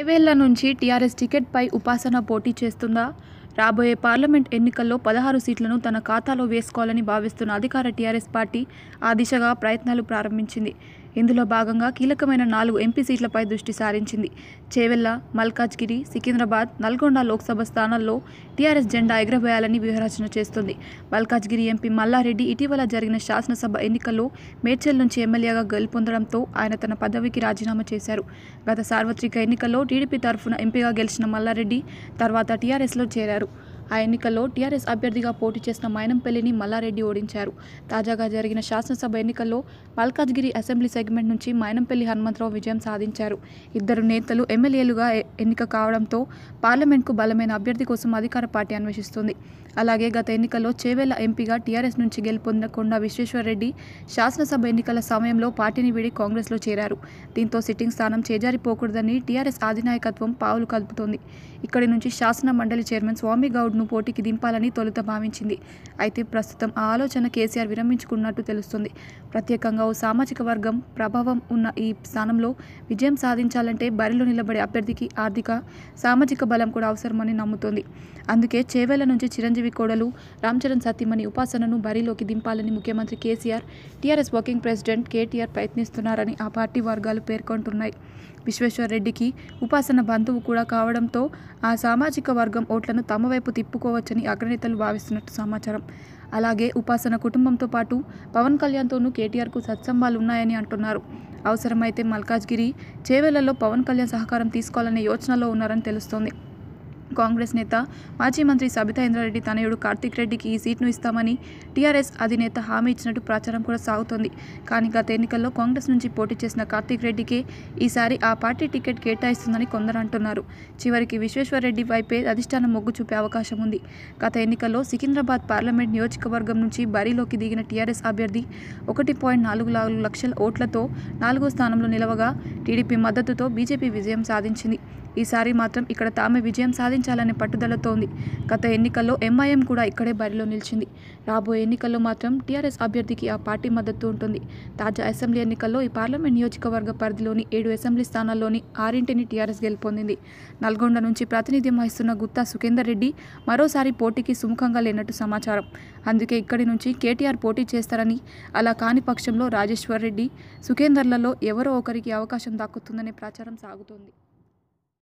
చేవేళ్ల నుంచి టీఆర్ఎస్ టికెట్పై ఉపాసన పోటీ చేస్తుందా రాబోయే పార్లమెంట్ ఎన్నికల్లో పదహారు సీట్లను తన ఖాతాలో వేసుకోవాలని భావిస్తున్న అధికార టీఆర్ఎస్ పార్టీ ఆ దిశగా ప్రయత్నాలు ప్రారంభించింది ఇందులో భాగంగా కీలకమైన నాలుగు ఎంపీ సీట్లపై దృష్టి సారించింది చేవెళ్ల మల్కాజ్గిరి సికింద్రాబాద్ నల్గొండ లోక్సభ స్థానాల్లో టీఆర్ఎస్ జెండా ఎగురవేయాలని వ్యూహరచన చేస్తుంది మల్కాజ్గిరి ఎంపీ మల్లారెడ్డి ఇటీవల జరిగిన శాసనసభ ఎన్నికల్లో మేడ్చల్ నుంచి ఎమ్మెల్యేగా గెలుపొందడంతో ఆయన తన పదవికి రాజీనామా చేశారు గత సార్వత్రిక ఎన్నికల్లో టీడీపీ తరఫున ఎంపీగా గెలిచిన మల్లారెడ్డి తర్వాత టీఆర్ఎస్లో చేరారు ఆ ఎన్నికల్లో టీఆర్ఎస్ అభ్యర్థిగా పోటీ చేసిన మైనంపల్లిని మల్లారెడ్డి ఓడించారు తాజాగా జరిగిన శాసనసభ ఎన్నికల్లో మల్కాజ్గిరి అసెంబ్లీ సెగ్మెంట్ నుంచి మైనంపల్లి హనుమంతరావు విజయం సాధించారు ఇద్దరు నేతలు ఎమ్మెల్యేలుగా ఎ- ఎన్నిక కావడంతో పార్లమెంట్కు బలమైన అభ్యర్థి కోసం అధికార పార్టీ అన్వేషిస్తుంది అలాగే గత ఎన్నికల్లో చేవెళ్ల ఎంపీగా టీఆర్ఎస్ నుంచి గెలుపొందకుండా విశ్వేశ్వర్రెడ్డి శాసనసభ ఎన్నికల సమయంలో పార్టీని వీడి కాంగ్రెస్లో చేరారు దీంతో సిట్టింగ్ స్థానం చేజారిపోకూడదని టీఆర్ఎస్ అధినాయకత్వం పావులు కలుపుతోంది ఇక్కడి నుంచి శాసన మండలి చైర్మన్ స్వామి గౌడ్ను పోటీకి దింపాలని తొలుత భావించింది అయితే ప్రస్తుతం ఆ ఆలోచన కేసీఆర్ విరమించుకున్నట్టు తెలుస్తుంది ప్రత్యేకంగా ఓ సామాజిక వర్గం ప్రభావం ఉన్న ఈ స్థానంలో విజయం సాధించాలంటే బరిలో నిలబడే అభ్యర్థికి ఆర్థిక సామాజిక బలం కూడా అవసరమని నమ్ముతోంది అందుకే చేవేళ్ల నుంచి చిరంజీవి కోడలు రామ్ చరణ్ సతీమణి ఉపాసనను బరిలోకి దింపాలని ముఖ్యమంత్రి కేసీఆర్ టీఆర్ఎస్ వర్కింగ్ ప్రెసిడెంట్ కేటీఆర్ ప్రయత్నిస్తున్నారని ఆ పార్టీ వర్గాలు పేర్కొంటున్నాయి విశ్వేశ్వర్రెడ్డికి ఉపాసన బంధువు కూడా కావడంతో ఆ సామాజిక వర్గం ఓట్లను తమ వైపు తిప్పుకోవచ్చని అగ్రనేతలు భావిస్తున్నట్టు సమాచారం అలాగే ఉపాసన కుటుంబంతో పాటు పవన్ కళ్యాణ్తోనూ కేటీఆర్కు సత్సంబాలు ఉన్నాయని అంటున్నారు అవసరమైతే మల్కాజ్గిరి చేవేళ్లలో పవన్ కళ్యాణ్ సహకారం తీసుకోవాలనే యోచనలో ఉన్నారని తెలుస్తోంది కాంగ్రెస్ నేత మాజీ మంత్రి సబితా ఇంద్రారెడ్డి తనయుడు కార్తిక్ రెడ్డికి ఈ సీట్ను ఇస్తామని టీఆర్ఎస్ అధినేత హామీ ఇచ్చినట్టు ప్రచారం కూడా సాగుతోంది కానీ గత ఎన్నికల్లో కాంగ్రెస్ నుంచి పోటీ చేసిన కార్తిక్ రెడ్డికే ఈసారి ఆ పార్టీ టికెట్ కేటాయిస్తుందని కొందరు అంటున్నారు చివరికి విశ్వేశ్వర్రెడ్డి వైపే అధిష్టానం మొగ్గు చూపే అవకాశం ఉంది గత ఎన్నికల్లో సికింద్రాబాద్ పార్లమెంట్ నియోజకవర్గం నుంచి బరిలోకి దిగిన టీఆర్ఎస్ అభ్యర్థి ఒకటి పాయింట్ నాలుగు నాలుగు లక్షల ఓట్లతో నాలుగో స్థానంలో నిలవగా టీడీపీ మద్దతుతో బీజేపీ విజయం సాధించింది ఈసారి మాత్రం ఇక్కడ తామే విజయం సాధించాలనే పట్టుదలతో ఉంది గత ఎన్నికల్లో ఎంఐఎం కూడా ఇక్కడే బరిలో నిలిచింది రాబోయే ఎన్నికల్లో మాత్రం టీఆర్ఎస్ అభ్యర్థికి ఆ పార్టీ మద్దతు ఉంటుంది తాజా అసెంబ్లీ ఎన్నికల్లో ఈ పార్లమెంట్ నియోజకవర్గ పరిధిలోని ఏడు అసెంబ్లీ స్థానాల్లోని ఆరింటిని టీఆర్ఎస్ గెలుపొందింది నల్గొండ నుంచి ప్రాతినిధ్యం వహిస్తున్న గుత్తా సుఖేందర్ రెడ్డి మరోసారి పోటీకి సుముఖంగా లేనట్టు సమాచారం అందుకే ఇక్కడి నుంచి కేటీఆర్ పోటీ చేస్తారని అలా కాని పక్షంలో రాజేశ్వర్ రెడ్డి సుఖేందర్లలో ఎవరో ఒకరికి అవకాశం దక్కుతుందనే ప్రచారం సాగుతోంది